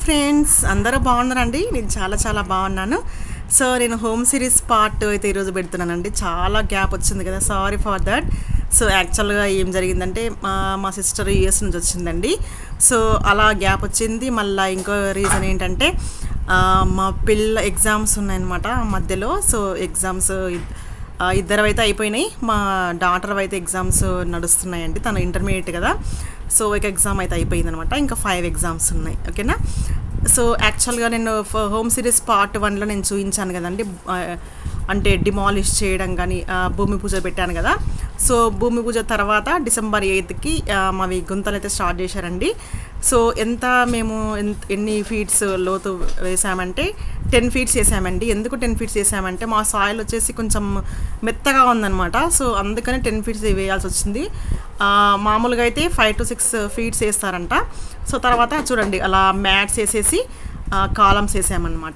Friends అందరూ బాగున్నారండి నేను చాలా చాలా బాగున్నాను సో నేను హోమ్ సిరీస్ పార్ట్ అయితే ఈరోజు పెడుతున్నానండి చాలా గ్యాప్ వచ్చింది కదా సారీ ఫర్ దట్ సో యాక్చువల్గా ఏం జరిగిందంటే మా మా సిస్టర్ యూఎస్ నుంచి వచ్చిందండి సో అలా గ్యాప్ వచ్చింది మళ్ళీ ఇంకో రీజన్ ఏంటంటే ఆ, మా పిల్ల ఎగ్జామ్స్ ఉన్నాయన్నమాట మధ్యలో సో ఎగ్జామ్స్ ఇద్దరు అయితే అయిపోయినాయి మా డాటర్ అయితే ఎగ్జామ్స్ నడుస్తున్నాయండి తను ఇంటర్మీడియట్ కదా సో ఒక ఎగ్జామ్ అయితే అయిపోయింది అనమాట ఇంకా ఫైవ్ ఎగ్జామ్స్ ఉన్నాయి ఓకేనా సో యాక్చువల్గా నేను ఫ- హోమ్ సిరీస్ పార్ట్ వన్లో నేను చూపించాను కదండి ఆ, అంటే డిమాలిష్ చేయడం కానీ ఆ, భూమి పూజ పెట్టాను కదా సో భూమి పూజ తర్వాత డిసెంబర్ ఎయిత్కి మావి గుంతలు అయితే స్టార్ట్ చేశారండి సో ఎంత మేము ఎంత ఎన్ని ఫీట్స్ లోతు వేసామంటే టెన్ ఫీట్స్ వేసామండి ఎందుకు టెన్ ఫీట్స్ వేసామంటే మా సాయిల్ వచ్చేసి కొంచెం మెత్తగా ఉందన్నమాట సో అందుకని టెన్ ఫీట్స్ వేయాల్సి వచ్చింది ఆ, మామూలుగా అయితే ఫైవ్ టు సిక్స్ ఫీట్స్ వేస్తారంట సో తర్వాత చూడండి అలా మ్యాట్స్ వేసేసి కాలమ్స్ వేసామన్నమాట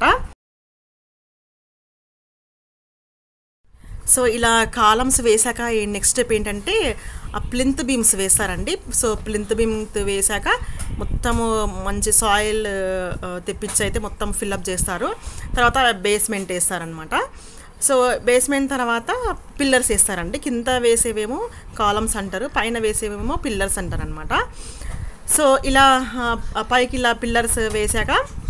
సో ఇలా కాలమ్స్ వేసాక నెక్స్ట్ స్టెప్ ఏంటంటే ఆ ప్లింత్ బీమ్స్ వేస్తారండి సో ప్లింత్ బీమ్స్ వేసాక మొత్తము మంచి సాయిల్ తెప్పించి అయితే మొత్తం ఫిల్అప్ చేస్తారు తర్వాత బేస్మెంట్ వేస్తారనమాట సో బేస్మెంట్ తర్వాత పిల్లర్స్ వేస్తారండి కింద వేసేవేమో కాలమ్స్ అంటారు పైన వేసేవేమో పిల్లర్స్ అంటారు అనమాట సో ఇలా ఆ, పైకి ఇలా పిల్లర్స్ వేసాక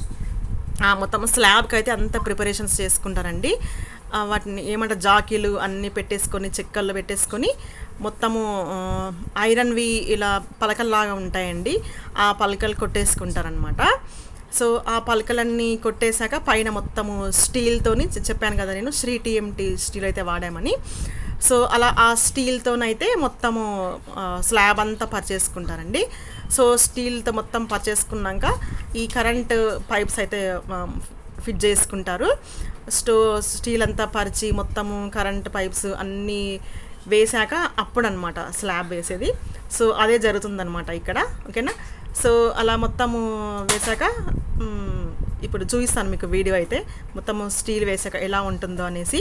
ఆ, మొత్తం స్లాబ్కి అయితే అంత ప్రిపరేషన్స్ చేసుకుంటారండి ఆ, వాటిని ఏమంటారు జాకీలు అన్నీ పెట్టేసుకొని చెక్కల్లో పెట్టేసుకొని మొత్తము ఆ, ఐరన్వి ఇలా పలకల్లాగా ఉంటాయండి ఆ పలకలు కొట్టేసుకుంటారనమాట సో ఆ పలకలన్నీ కొట్టేశాక పైన మొత్తము స్టీల్తోని చెప్పాను కదా నేను శ్రీ టీఎంటీ స్టీల్ అయితే వాడామని సో అలా ఆ స్టీల్తోనైతే మొత్తము ఆ, స్లాబ్ అంతా పర్చేసుకుంటారండి సో స్టీల్తో మొత్తం పర్చేసుకున్నాక ఈ కరెంట్ పైప్స్ అయితే ఆ, ఫిట్ చేసుకుంటారు స్టో స్టీల్ అంతా పరిచి మొత్తము కరెంట్ పైప్స్ అన్నీ వేశాక అప్పుడు అనమాట స్లాబ్ వేసేది సో అదే జరుగుతుందన్నమాట ఇక్కడ ఓకేనా సో అలా మొత్తము వేశాక మ్, ఇప్పుడు చూపిస్తాను మీకు వీడియో అయితే మొత్తము స్టీల్ వేసాక ఎలా ఉంటుందో అనేసి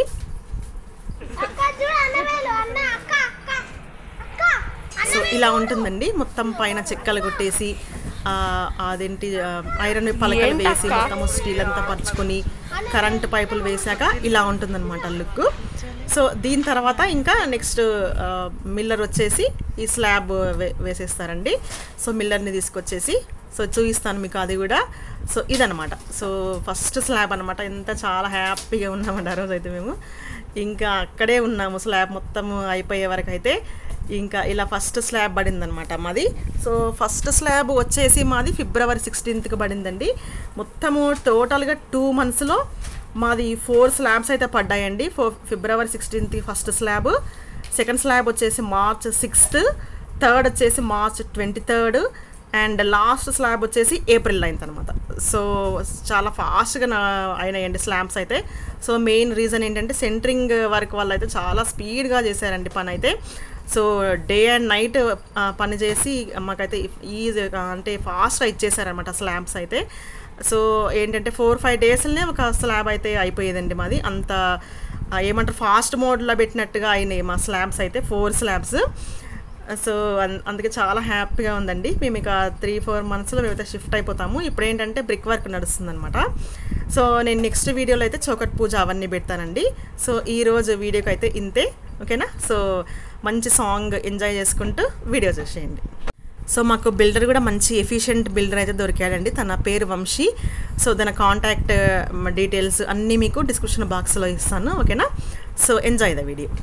అక్క చూడు అన్నవేలు అన్న అక్క అక్క అక్క సో ఇలా ఉంటుందండి మొత్తం పైన చెక్కలు కొట్టేసి ఆ, అదేంటి ఆ, ఐరన్ పలకలు వేసి మొత్తం స్టీల్ అంతా పరుచుకొని కరెంట్ పైపులు వేసాక ఇలా ఉంటుందన్నమాట లుక్ సో దీని తర్వాత ఇంకా నెక్స్ట్ మిల్లర్ వచ్చేసి ఈ స్లాబ్ వే వేసేస్తారండి సో మిల్లర్ని తీసుకొచ్చేసి సో చూపిస్తాను మీకు అది కూడా సో ఇదనమాట సో ఫస్ట్ స్లాబ్ అనమాట ఎంత చాలా హ్యాపీగా ఉన్నామండి ఆ రోజు అయితే మేము ఇంకా అక్కడే ఉన్నాము స్లాబ్ మొత్తం అయిపోయే వరకు అయితే ఇంకా ఇలా ఫస్ట్ స్లాబ్ పడిందనమాట మాది సో ఫస్ట్ స్లాబ్ వచ్చేసి మాది ఫిబ్రవరి సిక్స్టీన్త్కి పడిందండి మొత్తము టోటల్గా టూ మంత్స్లో మాది ఫోర్ స్లాబ్స్ అయితే పడ్డాయండి four February sixteenth first slab second slab వచ్చేసి మార్చ్ సిక్స్త్ థర్డ్ వచ్చేసి March twenty third and last slab వచ్చేసి ఏప్రిల్ నైన్త్ అనమాట సో చాలా ఫాస్ట్గా నా అయినాయండి స్లాబ్స్ అయితే సో మెయిన్ రీజన్ ఏంటంటే సెంటరింగ్ వర్క్ వల్ల అయితే చాలా స్పీడ్గా చేశారండి పని అయితే సో డే అండ్ నైట్ పని చేసి మాకైతే ఈజీ అంటే ఫాస్ట్గా ఇచ్చేసారనమాట స్లాబ్స్ అయితే సో ఏంటంటే ఫోర్ ఫైవ్ డేస్లోనే ఒక స్లాబ్ అయితే అయిపోయేదండి మాది అంత ఆ, ఏమంటారు ఫాస్ట్ మోడ్లో పెట్టినట్టుగా అయినాయి మా స్లాబ్స్ అయితే ఫోర్ స్లాబ్స్ సో అన్- అందుకే చాలా హ్యాపీగా ఉందండి మేము ఇక త్రీ ఫోర్ మంత్స్లో మేమైతే షిఫ్ట్ అయిపోతాము ఇప్పుడు ఏంటంటే బ్రిక్ వర్క్ నడుస్తుందన్నమాట సో నేను నెక్స్ట్ వీడియోలో అయితే చౌకట్ పూజ అవన్నీ పెడతానండి సో ఈ రోజు వీడియోకి అయితే ఇంతే ఓకేనా సో మంచి సాంగ్ ఎంజాయ్ చేసుకుంటూ వీడియో చూసేయండి సో మాకు బిల్డర్ కూడా మంచి ఎఫిషియెంట్ బిల్డర్ అయితే దొరికాడండి తన పేరు వంశీ సో తన కాంటాక్ట్ డీటెయిల్స్ అన్నీ మీకు డిస్క్రిప్షన్ బాక్స్లో ఇస్తాను ఓకేనా so enjoy the video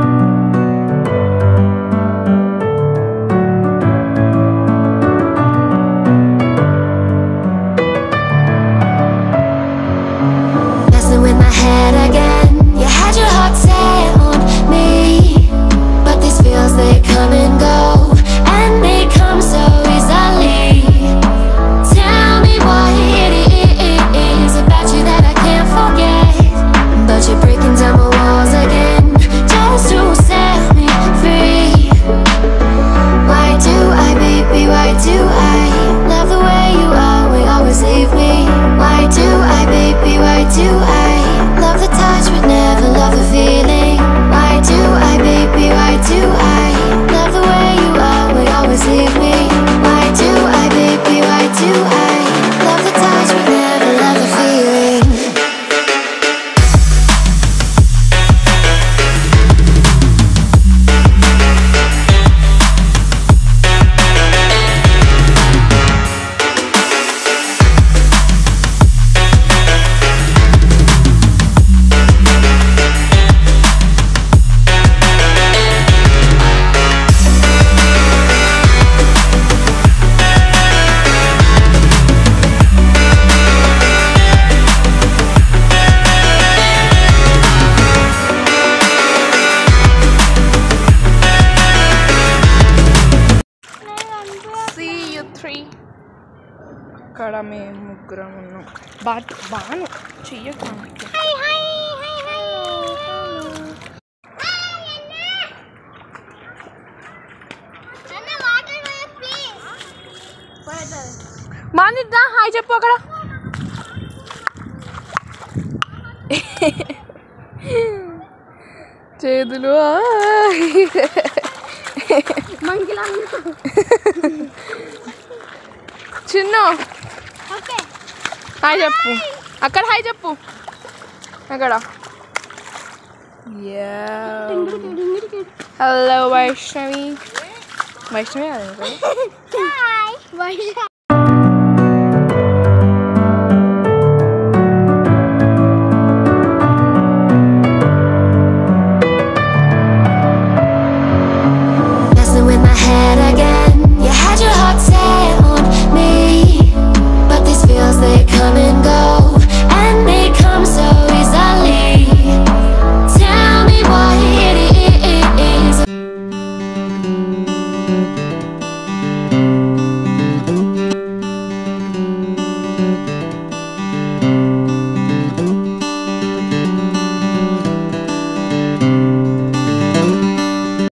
Messing with my head again. You had your heart set on me, but these feels they come and go, and they come so easily. Tell me what it is about you that I can't forget, but you're breaking down my walls again. Just ఇక్కడ మేము ముగ్గురం ఉన్నాం bat బాను చెయ్యకు నాకు. Hi hi hi hi అన్న water పోయే please బాగుందిద్దా హాయ్ చెప్పు అక్కడ చేతులు ఆయ్. మంకిలా చిన్న ఓకే హాయ్ చెప్పు అక్కడ హాయ్ చెప్పు అక్కడ హలో వైష్ణవి వైష్ణవి అదే హాయ్